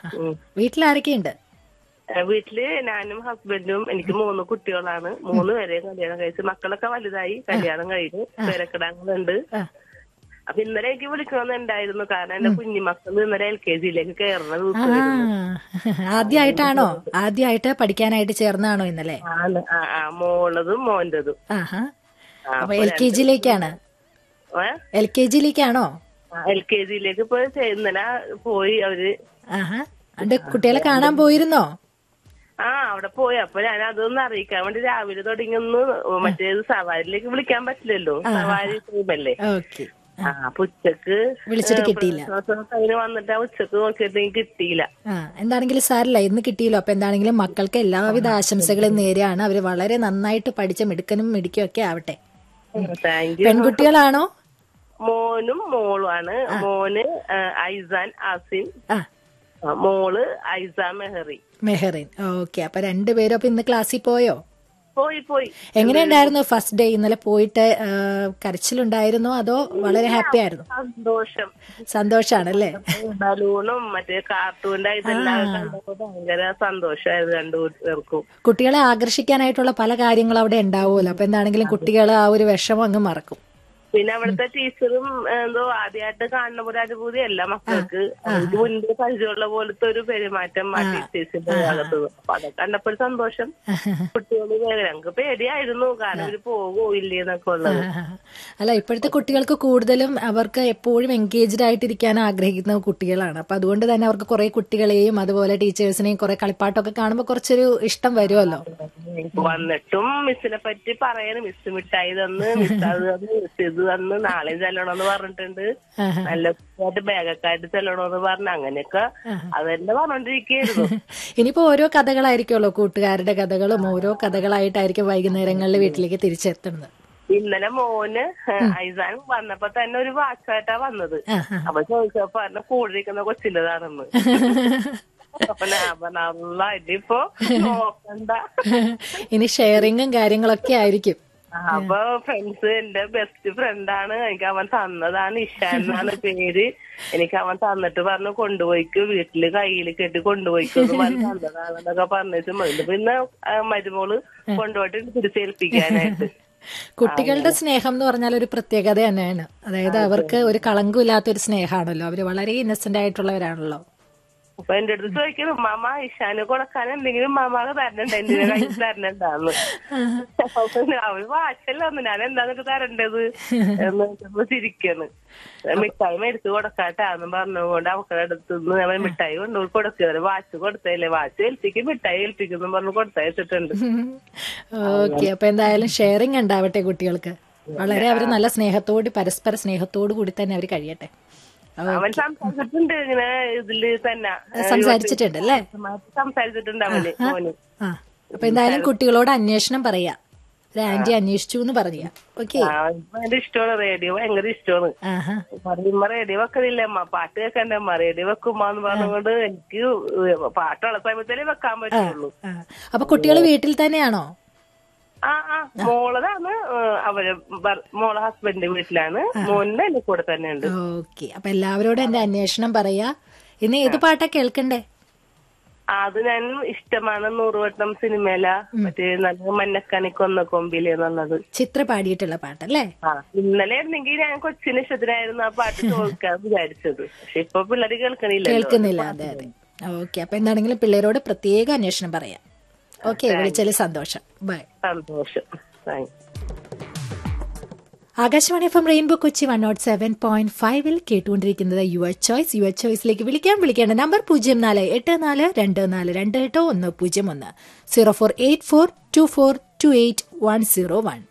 ഉം. വീട്ടിലാരൊക്കെയുണ്ട് ഏഹ് വീട്ടില് ഞാനും ഹസ്ബൻഡും എനിക്ക് മൂന്ന് കുട്ടികളാണ് മൂന്ന് പേരെ കല്യാണം കഴിച്ചു മക്കളൊക്കെ വലുതായി കല്യാണം കഴിഞ്ഞു പേരക്കിടാങ്ങളുണ്ട് ആ. അപ്പൊ ഇന്നലെ എനിക്ക് വിളിക്കണമെന്നുണ്ടായിരുന്നു കാരണം എന്റെ കുഞ്ഞുമക്കൾ ഇന്നലെ എൽ കെ ജിയിലേക്ക് കയറുന്ന ആ ദിവസം ആദ്യമായിട്ടാണോ ആദ്യമായിട്ട് പഠിക്കാനായിട്ട് ചേർന്നാണോ ഇന്നലെ ആണ് ആ ആ മോളതും മോന്റതും ആഹാ ആ, അപ്പൊ എൽ കെ ജിയിലേക്കാണ് എൽ കെ ജിയിലേക്കാണോ എൽ കെ ജിയിലേക്ക് ഇപ്പൊ ചെ- ഇന്നലെ പോയി അവര് ആഹാ അണ്ട് കുട്ടികളെ കാണാൻ പോയിരുന്നോ ആ അവിടെ പോയി അപ്പൊ ഞാൻ അതൊന്ന് അറിയിക്കാൻ വേണ്ടി രാവിലെ തുടങ്ങി ഒന്ന് മറ്റേത് സവാരിയിലേക്ക് വിളിക്കാൻ പറ്റില്ലല്ലോ സവാരി ടൈമല്ലേ ഓക്കെ ആ അപ്പൊ ഉച്ചക്ക് വിളിച്ചിട്ട് കിട്ടിയില്ല അതിന് വന്നിട്ട് ആ ഉച്ചക്ക് നോക്കിയിട്ട് എനിക്ക് കിട്ടിയില്ല ആ എന്താണെങ്കിലും സാരില്ല ഇന്ന് കിട്ടിയല്ലോ അപ്പൊ എന്താണെങ്കിലും മക്കൾക്ക് എല്ലാവിധ ആശംസകളും നേരെയാണ് അവര് വളരെ നന്നായിട്ട് പഠിച്ച മിടുക്കനും മിടുക്കും ഒക്കെ ആവട്ടെ താങ്ക് യു പെൺകുട്ടികളാണോ മോനും മോളുമാണ് മോന് ആ, ഐസാൻ ആസിൻ ആ ആ, മോള് ഐസ മെഹറി മെഹറിൻ ഓക്കെ അപ്പൊ രണ്ടുപേരും അപ്പൊ ഇന്ന് ക്ലാസ്സിൽ പോയോ പോയി പോയി എങ്ങനെയുണ്ടായിരുന്നു ഫസ്റ്റ് ഡേ ഇന്നലെ പോയിട്ട് ആ, കരച്ചിലുണ്ടായിരുന്നോ അതോ വളരെ ഹാപ്പി ആയിരുന്നു സന്തോഷം സന്തോഷാണല്ലേ ബലൂണും മറ്റേ കാർട്ടൂണിന്റെ ഇതെല്ലാം കണ്ടപ്പോ ഭയങ്കര സന്തോഷമായിരുന്നു രണ്ടു പേർക്കും കുട്ടികളെ ആകർഷിക്കാനായിട്ടുള്ള പല കാര്യങ്ങളും അവിടെ ഉണ്ടാവുമല്ലോ അപ്പൊ എന്താണെങ്കിലും കുട്ടികൾ ആ ഒരു വിഷമം അങ്ങ് മറക്കും പിന്നെ അവിടുത്തെ ടീച്ചറും എന്തോ ആദ്യമായിട്ട് കാണുന്ന പോലെ അനുഭൂതി അല്ല മക്കൾക്ക് അവർക്ക് മുൻപ് പരിചയമുള്ള പോലത്തെ ഒരു പെരുമാറ്റം ആ ടീച്ചേഴ്സിന്റെ ഭാഗത്ത് നിന്ന്. അപ്പൊ അതൊക്കെ കണ്ടപ്പോൾ ഒരു സന്തോഷം കുട്ടികൾ ഞങ്ങൾക്ക് പേടിയായിരുന്നു കാരണം ഇവര് പോകോ ഇല്ലേ എന്നൊക്കെ ഉള്ളത് അല്ല ഇപ്പോഴത്തെ കുട്ടികൾക്ക് കൂടുതലും അവർക്ക് എപ്പോഴും എൻഗേജ്ഡ് ആയിട്ടിരിക്കാൻ ആഗ്രഹിക്കുന്ന കുട്ടികളാണ് അപ്പൊ അതുകൊണ്ട് തന്നെ അവർക്ക് കുറെ കുട്ടികളെയും അതുപോലെ ടീച്ചേഴ്സിനെയും കുറെ കളിപ്പാട്ടമൊക്കെ കാണുമ്പോൾ കുറച്ചൊരു ഇഷ്ടം വരുമല്ലോ വന്നിട്ടും മിസ്സിനെ പറ്റി പറയണം മിസ് മിഠായി തന്ന് മിസ് അത് തന്ന് മിസ് ഇത് തന്ന് നാളെ ചെല്ലണമെന്ന് പറഞ്ഞിട്ടുണ്ട് നല്ല കുട്ടിയായിട്ട് ബാഗൊക്കെ ആയിട്ട് ചെല്ലണമെന്ന് പറഞ്ഞു അങ്ങനെയൊക്കെ അത് തന്നെ പറഞ്ഞോണ്ടിരിക്കുകയായിരുന്നു ഇനിയിപ്പോ ഓരോ കഥകളായിരിക്കുമല്ലോ കൂട്ടുകാരുടെ കഥകളും ഓരോ കഥകളായിട്ടായിരിക്കും വൈകുന്നേരങ്ങളിൽ വീട്ടിലേക്ക് തിരിച്ചെത്തുന്നത് ഇന്നലെ മോന് ഐസാൻ വന്നപ്പോ തന്നെ ഒരു വാച്ചായിട്ടാ വന്നത് ആ, ആ. അപ്പൊ ചോദിച്ചപ്പോ പറഞ്ഞ കൂടിരിക്കുന്ന കൊച്ചിൻ്റെതാണെന്ന് അപ്പൊ ഞാൻ പറഞ്ഞ അല്ല ഇതിപ്പോ നോക്കണ്ട ഇനി ഷെയറിങ്ങും കാര്യങ്ങളൊക്കെ ആയിരിക്കും അപ്പൊ ഫ്രണ്ട്സ് എന്റെ ബെസ്റ്റ് ഫ്രണ്ടാണ് എനിക്ക് അവൻ തന്നതാണ് ഇഷാൻ എന്നാണ് പേര് എനിക്ക് അവൻ തന്നിട്ട് പറഞ്ഞു കൊണ്ടുപോയിക്ക് വീട്ടില് കയ്യിൽ കെട്ടി കൊണ്ടുപോയിക്കെന്ന് പറഞ്ഞ് തന്നതാണെന്നൊക്കെ പറഞ്ഞിട്ട് മതി പിന്നെ ആ, മരുമോള് കൊണ്ടുപോയിട്ട് തിരിച്ചേൽപ്പിക്കാനായിട്ട് കുട്ടികളുടെ സ്നേഹം എന്ന് പറഞ്ഞാൽ ഒരു പ്രത്യേകത തന്നെയാണ് അതായത് അവർക്ക് ഒരു കളങ്കമില്ലാത്ത ഒരു സ്നേഹമാണല്ലോ അവര് വളരെ ഇന്നസെന്റ് ആയിട്ടുള്ളവരാണല്ലോ അപ്പൊ എന്റെ അടുത്ത് ചോദിക്കുന്നു മാമ ഇഷാന് കൊടുക്കാൻ എന്തെങ്കിലും മാമാക്ക് തരണുണ്ട് എന്തിനാ കയ്യിൽ തരണുണ്ടാന്ന് അപ്പൊ അവര് വാശല്ല ഒന്ന് ഞാൻ എന്താന്നിട്ട് തരണ്ടത് എന്ന് ചോദിച്ചപ്പോ ചിരിക്കാണ് മിഠായി മേടിച്ച് കൊടുക്കാട്ടാന്ന് പറഞ്ഞുകൊണ്ട് അവക്കടെ അടുത്ത് നിന്ന് അവൻ മിഠായി കൊണ്ടുപോയി കൊടുക്കുക വാച്ച് കൊടുത്തല്ലേ വാച്ച് ഏൽപ്പിക്കും മിഠായി ഏൽപ്പിക്കുന്നു പറഞ്ഞു കൊടുത്തയച്ചിട്ടുണ്ട് ഓക്കെ അപ്പൊ എന്തായാലും ഷെയറിങ് ഉണ്ടാവട്ടെ കുട്ടികൾക്ക് വളരെ അവർ നല്ല സ്നേഹത്തോട് പരസ്പര സ്നേഹത്തോടു കൂടി തന്നെ അവർ കഴിയട്ടെ അവൻ സംസാരിച്ചിട്ടുണ്ട് ഇങ്ങനെ ഇതില് തന്നെ സംസാരിച്ചിട്ടുണ്ട് അല്ലേ സംസാരിച്ചിട്ടുണ്ട് അവന് മോന് ആ അപ്പൊ എന്തായാലും കുട്ടികളോട് അന്വേഷണം പറയാ ഒരു ആന്റി അന്വേഷിച്ചു എന്ന് പറയാ ഓക്കെ ആ, ഭയങ്കര ഇഷ്ടമാണ് റേഡിയോ ഭയങ്കര ഇഷ്ടമാണ് ആഹാ പറയുമ്പോ റേഡിയോ വെക്കണില്ല അമ്മ പാട്ട് കേൾക്കണ്ടേ അമ്മ റേഡിയോ വെക്കുമ്പോന്ന് പറഞ്ഞുകൊണ്ട് എനിക്ക് പാട്ടുള്ള സമയത്തല്ലേ വെക്കാൻ പറ്റുള്ളൂ ആ. അപ്പൊ കുട്ടികൾ വീട്ടിൽ തന്നെയാണോ ആ ആ മോളതാണ് ഏഹ്, അവര് ഭർ- മോളെ ഹസ്ബൻഡിന്റെ വീട്ടിലാണ് മോനിന്റെ എന്റെ കൂടെ തന്നെ ഉണ്ട് ഓക്കെ അപ്പൊ എല്ലാവരോടും എന്റെ അന്വേഷണം പറയാ ഇന്ന് ഏത് പാട്ടാ കേൾക്കണ്ടേ അത് ഞാൻ ഇഷ്ടമാണ് നൂറുവട്ടം സിനിമയില മറ്റേ നല്ല മഞ്ഞക്കണി കൊന്ന കൊമ്പില് എന്നുള്ളത് ചിത്ര പാടിയിട്ടുള്ള പാട്ടല്ലേ ആ ഇന്നലെ ആയിരുന്നെങ്കിൽ ഞാൻ കൊച്ചിന് ഇഷ്ടത്തിനായിരുന്നു ആ പാട്ട് ചോദിക്കാൻ വിചാരിച്ചത് പക്ഷെ ഇപ്പൊ പിള്ളേര് കേൾക്കണില്ലല്ലോ കേൾക്കുന്നില്ല അതെ അതെ ഓക്കെ അപ്പൊ എന്താണെങ്കിലും പിള്ളേരോട് പ്രത്യേക അന്വേഷണം പറയാം ഓക്കെ വിളിച്ചതിൽ സന്തോഷം ബൈ സന്തോഷം thank Akashvani F M rainbow Kochi one naught seven point ഫൈവിൽ കേട്ടുകൊണ്ടിരിക്കുന്നത് യുവർ ചോയ്സ് യുവർ ചോയ്സിലേക്ക് വിളിക്കാൻ വിളിക്കേണ്ട നമ്പർ പൂജ്യം നാല് എട്ട് നാല് രണ്ട് നാല് രണ്ട് എട്ട് ഒന്ന് പൂജ്യം ഒന്ന് zero four eight four two four two eight one zero one